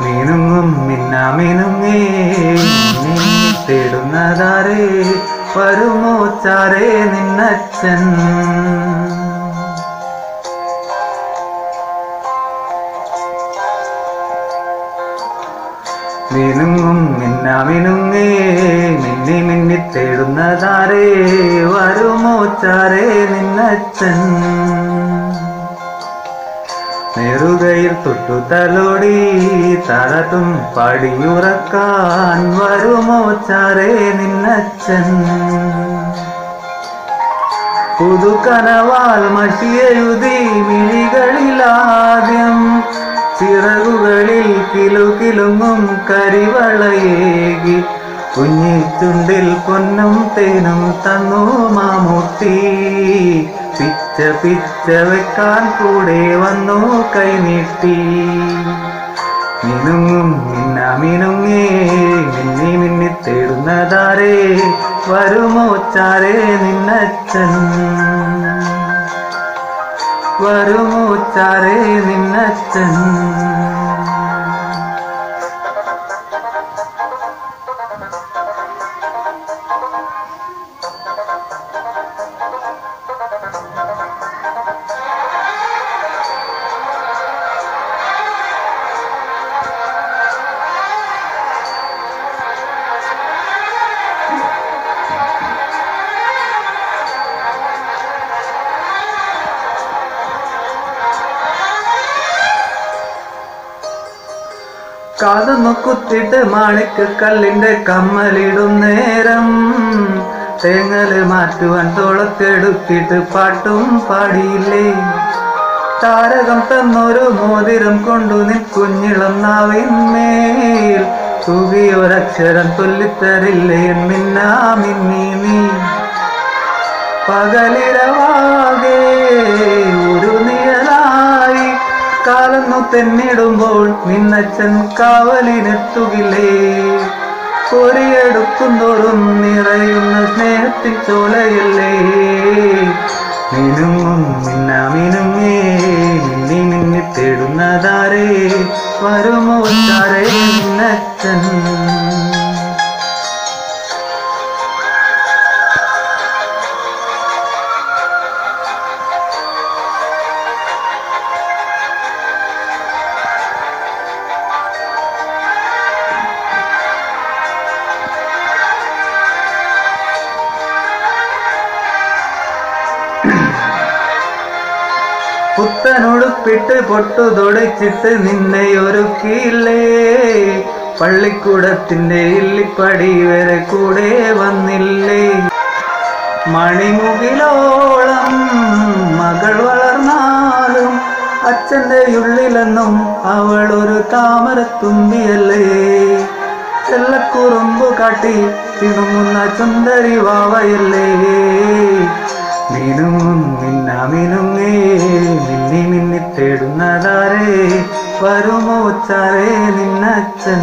മിനുങ്ങും മിന്നാമിനുങ്ങേ നിന്നെ തേടുന്നതാരേ വരുമോ ചാരേ നിന്നച്ഛൻ മിനുങ്ങും മിന്നാമിനുങ്ങേ മിന്നി മിന്നി തേടുന്നതാരേ വരുമോ ചാരേ നിന്നച്ഛൻ നെറുകയിൽ തൊട്ടു തലോടി തളതും പടിയുറക്കാൻ വരുമോ ചാരേ നിന്നച്ഛൻ പുതുക്കനവാൽ മഷിയെഴുതി മിഴികളിലാദ്യം ചിറകുകളിൽ കിലുകിലുങ്ങും കരിവളയേകി കുഞ്ഞിച്ചുണ്ടിൽ പൊന്നും തേനും തന്നു മാമൂട്ടി പിച്ച പിച്ച വെക്കാൻ കൂടെ വന്നു കൈനീട്ടി മിനുങ്ങും മിന്ന മിനുങ്ങേ മിന്നി മിന്നി തേടുന്നതാരേ വരുമോ ചാരേ നിന്നച്ഛൻ വരുമോ ചാരേ നിന്നച്ഛൻ കാതൊന്നു കുത്തിട്ട് മാണിക്ക് കല്ലിന്റെ കമ്മലിടും നേരം തേങ്ങല് മാറ്റുവാൻ തോളത്തെടുത്തിട്ട് പാട്ടും പാടിയില്ലേ താരകം തന്നൊരു മോതിരം കൊണ്ടു നിൻ കുഞ്ഞിളം നാവിന്മേൽ തൂകിയൊരക്ഷരം ചൊല്ലിത്തരില്ലേ മിന്നാ മിന്നി നീ പകലിരവാകെ ഒരു നിഴലായി കാലന്നു തെന്നിടുമ്പോൾ നിന്നച്ഛൻ കാവലിനെത്തുകില്ലേ കൊരിയെടുക്കുന്നോറും നിറയുന്ന സ്നേഹത്തിൻ ചോലയല്ലേ മിനുങ്ങും മിന്ന മിനുങ്ങേ മിന്നി മിന്നി തേടുന്നതാരേ വരുമോ താരേ നിന്നച്ഛൻ പുത്തനുടുപ്പിട്ട് പൊട്ടു തൊടിച്ചിട്ട് നിന്നെ ഒരുക്കിയില്ലേ പള്ളിക്കൂടത്തിന്റെ ഇല്ലിപ്പടി വരെ കൂടെ വന്നില്ലേ മണിമുകിലോളം മകൾ വളർന്നാലും അച്ഛന്റെ ഉള്ളിലെന്നും അവൾ ഒരു താമരത്തുമ്പിയല്ലേ ചെല്ലക്കുറുമ്പു കാട്ടി തിണുങ്ങുന്ന ചുന്ദരി വാവയല്ലേ മിനുങ്ങും മിന്ന മിനുങ്ങേ മിന്നി മിന്നി തേടുന്നതാരേ വരുമോ ചാരേ നിന്നച്ഛൻ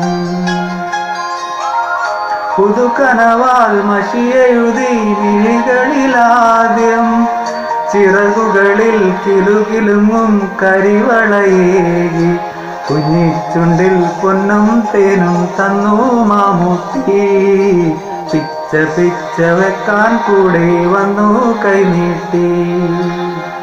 പുതുക്കനവാൽ മഷിയെഴുതി മിഴികളിലാദ്യം ചിറകുകളിൽ കിലുകിലുങ്ങും കരിവളയേകി കുഞ്ഞിച്ചുണ്ടിൽ പൊന്നും തേനും തന്നു മാമൂട്ടി പിച്ച പിച്ച വെക്കാൻ കൂടെ വന്നു കൈനീട്ടി